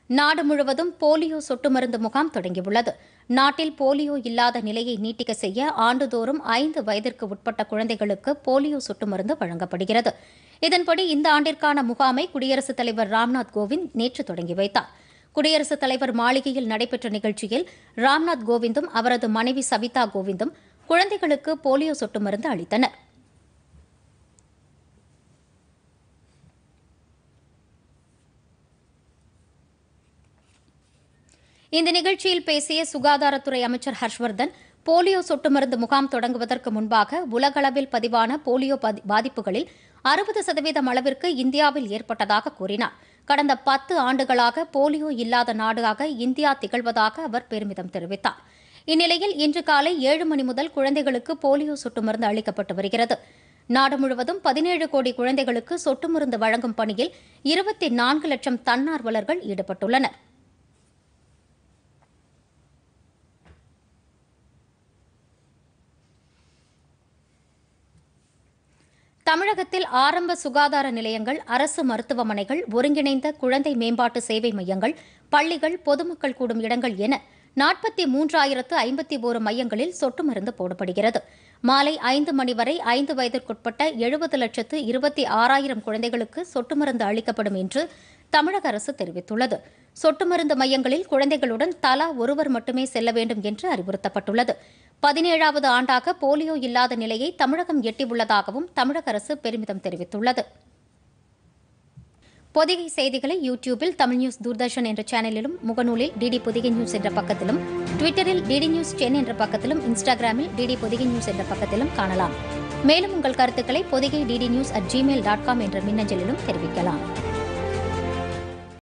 நாடு முழுவதும் போலியோ சொட்டு மருந்து முகாம் தொடங்கியுள்ளது நாட்டில் போலியோ இல்லாத நிலையை நீட்டிக்க செய்ய ஆண்டுதோறும் ஐந்து வயதிற்கு உட்பட்ட குழந்தைகளுக்கு போலியோ சொட்டு மருந்து வழங்கப்படுகிறது இதன்படி இந்த ஆண்டிற்கான முகாமை குடியரசுத் தலைவர் ராம்நாத் கோவிந்த் நேற்று தொடங்கி வைத்தார் குடியரசுத் தலைவர் மாளிகையில் நடைபெற்ற நிகழ்ச்சியில் ராம்நாத் கோவிந்தும் அவரது மனைவி சவிதா கோவிந்தும் குழந்தைகளுக்கு போலியோ சொட்டு மருந்து அளித்தனர் இந்த நிகழ்ச்சியில் பேசிய சுகாதாரத்துறை அமைச்சர் ஹர்ஷ்வர்தன் போலியோ சொட்டு மருந்து முகாம் தொடங்குவதற்கு முன்பாக உலகளவில் பதிவான போலியோ பாதி- பாதிப்புகளில் அறுபது சதவீதம் அளவிற்கு இந்தியாவில் ஏற்பட்டதாக கூறினார் கடந்த பத்து ஆண்டுகளாக போலியோ இல்லாத நாடாக இந்தியா திகழ்வதாக அவர் பெருமிதம் தெரிவித்தார் இந்நிலையில் இன்று காலை ஏழு மணி முதல் குழந்தைகளுக்கு போலியோ சொட்டு மருந்து அளிக்கப்பட்டு வருகிறது நாடு முழுவதும் பதினேழு கோடி குழந்தைகளுக்கு சொட்டு மருந்து வழங்கும் பணியில் இருபத்தி நான்கு லட்சம் தன்னார்வலர்கள் ஈடுபட்டுள்ளனர் தமிழகத்தில் ஆரம்ப சுகாதார நிலையங்கள் அரசு மருத்துவமனைகள் ஒருங்கிணைந்த குழந்தை மேம்பாட்டு சேவை மையங்கள் பள்ளிகள் பொதுமக்கள் கூடும் இடங்கள் என நாற்பத்தி மூன்றாயிரத்து ஐம்பத்தி ஓரு மையங்களில் சொட்டு மருந்து போடப்படுகிறது மாலை ஐந்து மணி வரை ஐந்து வயதிற்குட்பட்ட எழுபது லட்சத்து இருபத்தி ஆறாயிரம் குழந்தைகளுக்கு சொட்டு மருந்து அளிக்கப்படும் என்று தமிழக அரசு தெரிவித்துள்ளது சொட்டு மருந்து மையங்களில் குழந்தைகளுடன் தலா ஒருவர் மட்டுமே செல்ல வேண்டும் என்று அறிவுறுத்தப்பட்டுள்ளது பதினேழாவது ஆண்டாக போலியோ இல்லாத நிலையை தமிழகம் எட்டியுள்ளதாகவும் தமிழக அரசு பெருமிதம் தெரிவித்துள்ளது பொதிகை செய்திகளை யூடியூபில் தமிழ் நியூஸ் தூர்தர்ஷன் என்ற சேனலிலும் முகநூலில் டிடி பொதிகை நியூஸ் என்ற பக்கத்திலும் ட்விட்டரில் டிடி நியூஸ் டென் என்ற பக்கத்திலும் இன்ஸ்டாகிராமில் டிடி பொதிகை நியூஸ் என்ற பக்கத்திலும் காணலாம் மேலும் உங்கள் கருத்துக்களை Podhigai DD news at Gmail dot com என்ற மின்னஞ்சலிலும் தெரிவிக்கலாம்